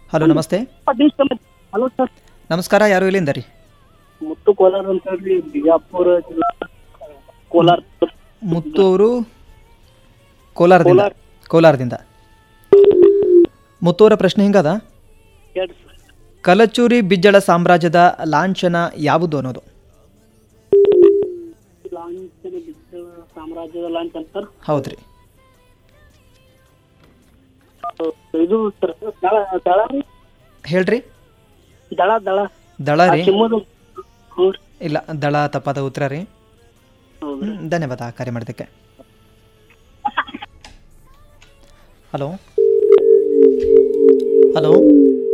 Hello ನಮಸ್ತೆ hello sir ನಮಸ್ಕಾರ ಯಾರು ಇಲ್ಲಿಂದ ರೀ ಮುತ್ತು ಕೋಲಾರ ಅಂತ ಹೇಳ್ರಿ ಬಿಜಾಪುರ ಜಿಲ್ಲಾ ಕೋಲಾರ ಮುತ್ತು ಅವರು ಕೋಲಾರದಿಂದ ಕೋಲಾರ. ಕೋಲಾರದಿಂದ ಮುತ್ತು ಅವರ ಪ್ರಶ್ನೆ ಹಿಂಗದ ಹೇಳ್ರಿ ಸರ್ ಕಲಚೂರಿ ಬಿಜ್ಜಳ ಸಾಮ್ರಾಜ್ಯದ ಲಾಂಛನ ಯಾವುದು ಅನ್ನೋದು ಲಾಂಛನ ಬಿದ್ದ ಸಾಮ್ರಾಜ್ಯದ ಲಾಂಛನ ಸರ್ ಹೌದ್ರಿ ಇದು ಸರ್ ದಳ ದಳ ರೀ ಹೇಳ್ರಿ ದಳ ದಳ ದಳ ರೀ ಸಿಂಹದ ಹ್ಞೂ ರೀ ಇಲ್ಲ ದಳ ತಪ್ಪಾದ ಉತ್ತರ ರೀ ಹೌದು ಹ್ಮ್, ಧನ್ಯವಾದ ಕಾರ್ಯ ಮಾಡೋದಕ್ಕೆ ಹಲೋ ಹಲೋ